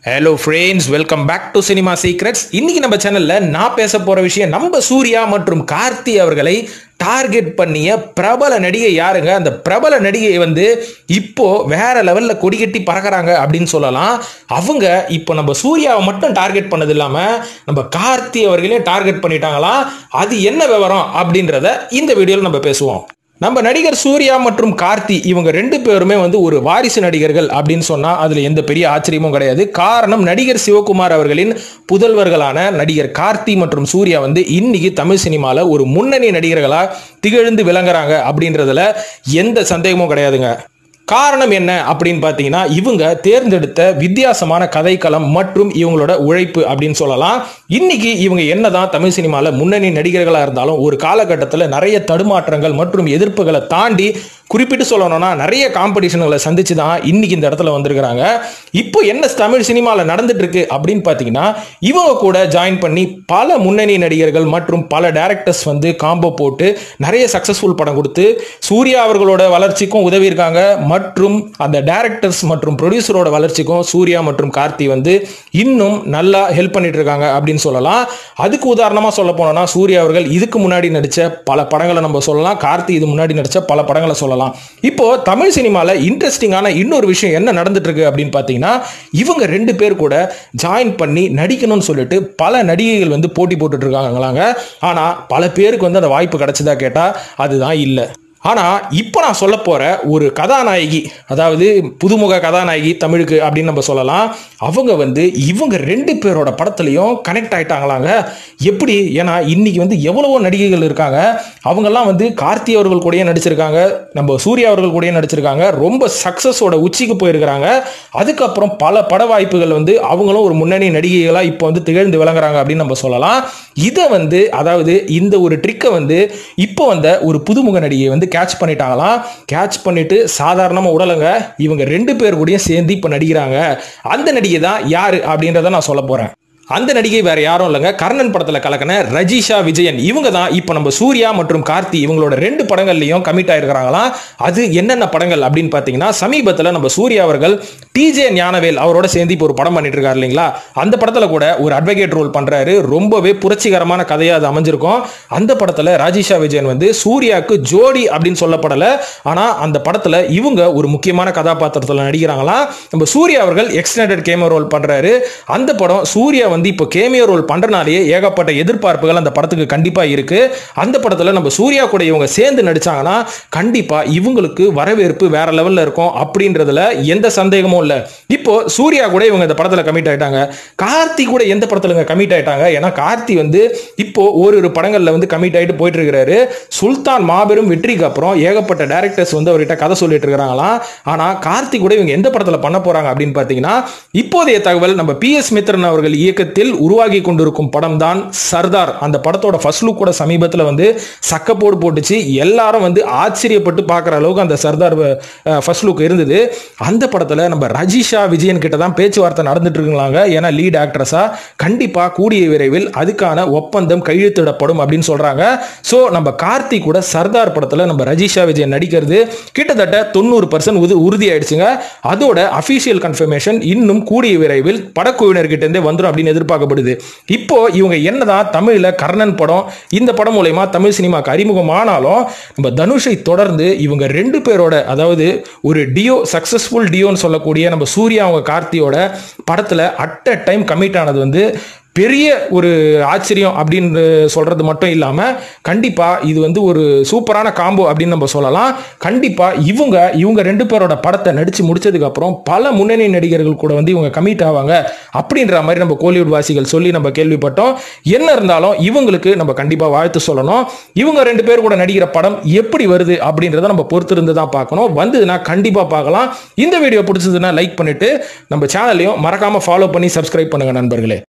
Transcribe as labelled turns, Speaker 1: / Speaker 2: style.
Speaker 1: hello friends welcome back to cinema secrets இன்னைக்கு நம்ம சேனல்ல நான் பேச போற விஷயம் நம்ம சூர்யா மற்றும் கார்த்தி அவர்களை டார்கெட் பண்ணிய பிரபல நடிகை யாருங்க அந்த பிரபல நடிகை வந்து இப்போ வேற லெவல்ல கொடிகட்டி பறக்கறாங்க அப்படின்னு சொல்லலாம் அவங்க இப்போ நம்ம சூர்யாவை மட்டும் டார்கெட் பண்ணது இல்லாம நம்ம கார்த்தி அவர்களையும் டார்கெட் பண்ணிட்டாங்களாம் அது என்ன விவரம் அப்படின்றத இந்த வீடியோவில் நம்ம பேசுவோம் நம்ம நடிகர் சூர்யா மற்றும் கார்த்தி இவங்க ரெண்டு பேருமே வந்து ஒரு வாரிசு நடிகர்கள் அப்படின்னு சொன்னா அதுல எந்த பெரிய ஆச்சரியமும் கிடையாது காரணம் நடிகர் சிவகுமார் அவர்களின் புதல்வர்களான நடிகர் கார்த்தி மற்றும் சூர்யா வந்து இன்னைக்கு தமிழ் சினிமால ஒரு முன்னணி நடிகர்களா திகழ்ந்து விளங்குறாங்க அப்படின்றதுல எந்த சந்தேகமும் கிடையாதுங்க காரணம் என்ன அப்படின்னு பார்த்தீங்கன்னா இவங்க தேர்ந்தெடுத்த வித்தியாசமான கதைக்களம் மற்றும் இவங்களோட உழைப்பு அப்படின்னு சொல்லலாம் இன்னைக்கு இவங்க என்னதான் தமிழ் சினிமாவில் முன்னணி நடிகர்களாக இருந்தாலும் ஒரு காலகட்டத்தில் நிறைய தடுமாற்றங்கள் மற்றும் எதிர்ப்புகளை தாண்டி குறிப்பிட்டு சொல்லணும்னா நிறைய காம்படிஷன்களை சந்திச்சு தான் இன்னைக்கு இந்த இடத்துல வந்திருக்கிறாங்க இப்போ என்ன தமிழ் சினிமாவில் நடந்துட்டு இருக்கு அப்படின்னு பார்த்தீங்கன்னா இவங்க கூட ஜாயின் பண்ணி பல முன்னணி நடிகர்கள் மற்றும் பல டேரக்டர்ஸ் வந்து காம்போ போட்டு நிறைய சக்ஸஸ்ஃபுல் படம் கொடுத்து சூர்யா அவர்களோட வளர்ச்சிக்கும் உதவி இருக்காங்க மற்றும் அந்த டேரக்டர்ஸ் மற்றும் ப்ரொடியூசரோட வளர்ச்சிக்கும் சூர்யா மற்றும் கார்த்தி வந்து இன்னும் நல்லா ஹெல்ப் பண்ணிட்டு இருக்காங்க அப்படின்னு சொல்லலாம் அதுக்கு உதாரணமாக சொல்ல போனோம்னா சூர்யா அவர்கள் இதுக்கு முன்னாடி நடித்த பல படங்களை நம்ம சொல்லலாம் கார்த்தி இது முன்னாடி நடித்த பல படங்களை சொல்லலாம் இப்போ தமிழ் சினிமாவில் இன்ட்ரெஸ்டிங்கான இன்னொரு விஷயம் என்ன நடந்துட்டு இருக்கு அப்படின்னு பார்த்தீங்கன்னா இவங்க ரெண்டு பேர் கூட ஜாயின் பண்ணி நடிக்கணும்னு சொல்லிட்டு பல நடிகைகள் வந்து போட்டி போட்டுட்டு இருக்காங்களாங்க ஆனால் பல பேருக்கு வந்து அந்த வாய்ப்பு கிடைச்சதா கேட்டால் அதுதான் இல்லை ஆனால் இப்போ நான் சொல்ல போகிற ஒரு கதாநாயகி அதாவது புதுமுக கதாநாயகி தமிழுக்கு அப்படின்னு நம்ம சொல்லலாம் அவங்க வந்து இவங்க ரெண்டு பேரோட படத்துலையும் கனெக்ட் ஆயிட்டாங்களாங்க எப்படி ஏன்னா இன்னைக்கு வந்து எவ்வளவோ நடிகைகள் இருக்காங்க அவங்கெல்லாம் வந்து கார்த்தி அவர்கள் கூடயே நடிச்சிருக்காங்க நம்ம சூர்யா அவர்கள் கூடயே நடிச்சிருக்காங்க ரொம்ப சக்ஸஸோட உச்சிக்கு போயிருக்கிறாங்க அதுக்கப்புறம் பல பட வாய்ப்புகள் வந்து அவங்களும் ஒரு முன்னணி நடிகைகளாக இப்போ வந்து திகழ்ந்து விளங்குறாங்க அப்படின்னு நம்ம சொல்லலாம் இதை வந்து அதாவது இந்த ஒரு ட்ரிக்கை வந்து இப்போ வந்த ஒரு புதுமுக நடிகை வந்து கேட்ச் பண்ணிட்டாங்களாம் கேட்ச் பண்ணிட்டு சாதாரணமாக உடலுங்க இவங்க ரெண்டு பேர் கூடயும் சேர்ந்து இப்போ நடிக்கிறாங்க அந்த நடிகை தான் யாரு அப்படின்றத நான் சொல்ல போறேன் அந்த நடிகை வேற யாரும் இல்லைங்க கர்ணன் படத்துல கலக்கின ரஜிஷா விஜயன் இவங்க தான் இப்போ நம்ம சூர்யா மற்றும் கார்த்தி இவங்களோட ரெண்டு படங்கள்லையும் கமிட் ஆயிருக்கிறாங்களாம் அது என்னென்ன படங்கள் அப்படின்னு பார்த்தீங்கன்னா சமீபத்தில் நம்ம சூர்யா அவர்கள் டிஜே ஞானவேல் அவரோட சேர்ந்து இப்போ ஒரு படம் பண்ணிட்டு இருக்காரு இல்லைங்களா அந்த படத்துல கூட ஒரு அட்வொகேட் ரோல் பண்றாரு ரொம்பவே புரட்சிகரமான கதையா அது அமைஞ்சிருக்கும் அந்த படத்துல ராஜிஷா விஜயன் வந்து சூர்யாவுக்கு ஜோடி அப்படின்னு சொல்லப்படல ஆனா அந்த படத்துல இவங்க ஒரு முக்கியமான கதாபாத்திரத்தில் நடிக்கிறாங்களாம் நம்ம சூர்யா அவர்கள் எக்ஸ்டெண்டட் கேமரா ரோல் பண்றாரு அந்த படம் சூர்யா வந்து இப்போ கேமியோ ரோல் பண்றனாலேயே ஏகப்பட்ட எதிர்பார்ப்புகள் அந்த படத்துக்கு கண்டிப்பா இருக்கு அந்த படத்துல நம்ம சூர்யா கூட இவங்க சேர்ந்து நடிச்சாங்கன்னா கண்டிப்பா இவங்களுக்கு வரவேற்பு வேற லெவல்ல இருக்கும் அப்படின்றதுல எந்த சந்தேகமும் இல்ல இப்போ சூர்யா கூட இவங்க இந்த படத்துல கமிட் ஆயிட்டாங்க கார்த்தி கூட எந்த படத்துல கமிட் ஆயிட்டாங்க ஏன்னா கார்த்தி வந்து இப்போ ஒரு ஒரு படங்கள்ல வந்து கமிட் ஆயிட்டு போயிட்டு இருக்கிறாரு சுல்தான் மாபெரும் வெற்றிக்கு அப்புறம் ஏகப்பட்ட டேரக்டர்ஸ் வந்து அவர்கிட்ட கதை சொல்லிட்டு இருக்கிறாங்களாம் ஆனா கார்த்தி கூட இவங்க எந்த படத்துல பண்ண போறாங்க அப்படின்னு பாத்தீங்கன்னா இப்போதைய தகவல் நம்ம பி எஸ் மித்ரன் அவர்கள் இயக்கத்தில் உருவாகி கொண்டிருக்கும் படம் தான் சர்தார் அந்த படத்தோட ஃபர்ஸ்ட் லுக் கூட சமீபத்தில் வந்து சக்கப்போடு போட்டுச்சு எல்லாரும் வந்து ஆச்சரியப்பட்டு பார்க்குற அளவுக்கு அந்த சர்தார் ஃபர்ஸ்ட் லுக் இருந்தது அந்த படத்தில் நம்ம ரஜிஷா விஜயன் கிட்ட தான் பேச்சுவார்த்தை நடந்துட்டு இருக்குங்களாங்க ஏன்னா லீட் ஆக்ட்ரஸா கண்டிப்பாக கூடிய விரைவில் அதுக்கான ஒப்பந்தம் கையெழுத்திடப்படும் அப்படின்னு சொல்றாங்க ஸோ நம்ம கார்த்தி கூட சர்தார் படத்தில் நம்ம ரஜிஷா விஜயன் நடிக்கிறது கிட்டத்தட்ட தொண்ணூறு பர்சன்ட் உறுதி ஆயிடுச்சுங்க அதோட அஃபீஷியல் கன்ஃபர்மேஷன் இன்னும் கூடிய விரைவில் படக்குழுவினர்கிட்ட இருந்தே வந்துடும் அப்படின்னு எதிர்பார்க்கப்படுது இப்போ இவங்க என்னதான் தமிழ்ல கர்ணன் படம் இந்த படம் மூலயமா தமிழ் சினிமாக்கு அறிமுகமானாலும் நம்ம தனுஷை தொடர்ந்து இவங்க ரெண்டு பேரோட அதாவது ஒரு டியோ சக்சஸ்ஃபுல் டியோன்னு சொல்லக்கூடிய நம்ம சூர்யா அவங்க கார்த்தியோட படத்துல அட் அ டைம் கமிட் ஆனது வந்து பெரிய ஒரு ஆச்சரியம் அப்படின்னு சொல்றது மட்டும் இல்லாம கண்டிப்பா இது வந்து ஒரு சூப்பரான காம்போ அப்படின்னு நம்ம சொல்லலாம் கண்டிப்பா இவங்க இவங்க ரெண்டு பேரோட படத்தை நடிச்சு முடிச்சதுக்கு அப்புறம் பல முன்னணி நடிகர்கள் கூட வந்து இவங்க கமிட் ஆவாங்க அப்படின்ற மாதிரி நம்ம கோலிவுட் வாசிகள் சொல்லி நம்ம கேள்விப்பட்டோம் என்ன இருந்தாலும் இவங்களுக்கு நம்ம கண்டிப்பா வாழ்த்து சொல்லணும் இவங்க ரெண்டு பேர் கூட நடிக்கிற படம் எப்படி வருது அப்படின்றத நம்ம பொறுத்திருந்து தான் பார்க்கணும் வந்ததுன்னா கண்டிப்பா பார்க்கலாம் இந்த வீடியோ பிடிச்சதுன்னா லைக் பண்ணிட்டு நம்ம சேனலையும் மறக்காம ஃபாலோ பண்ணி சப்ஸ்கிரைப் பண்ணுங்க நண்பர்களே